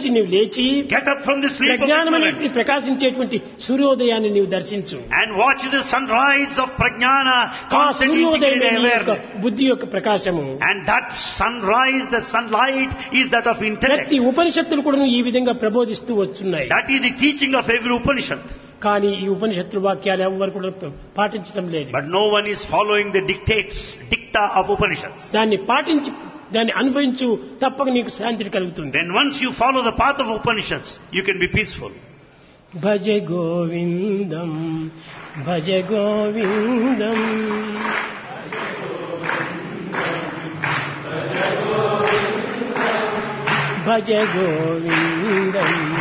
నుంచి నీవు లేచి Get up from the sleep of ప్రజ్ఞానమని ignorance ప్రకాశించేటువంటి సూర్యోదయాన్ని నీవు దర్శించు and watch the sunrise of prajnana ఆ constantly సూర్యోదయం integrated నీ యొక్క awareness. బుద్ధి యొక్క ప్రకాశము And that sunrise, the sunlight, is that of intellect. ప్రతి ఉపనిషత్తులు కూడా ఈ విధంగా ప్రబోధిస్తూ వస్తున్నాయి That is the teaching of every Upanishad. కానీ ఈ ఉపనిషత్తుల వాక్యాలు ఎవరు కూడా పాటించడం లేదు But no one is following the dictates, dicta of Upanishads. దాన్ని పాటించి దాన్ని అనుభవించు తప్పక నీకు శాంతి కలుగుతుంది Then once you follow the path of Upanishads, you can be peaceful. భజ గోవిందం భజ గోవిందం భజ గోవిందం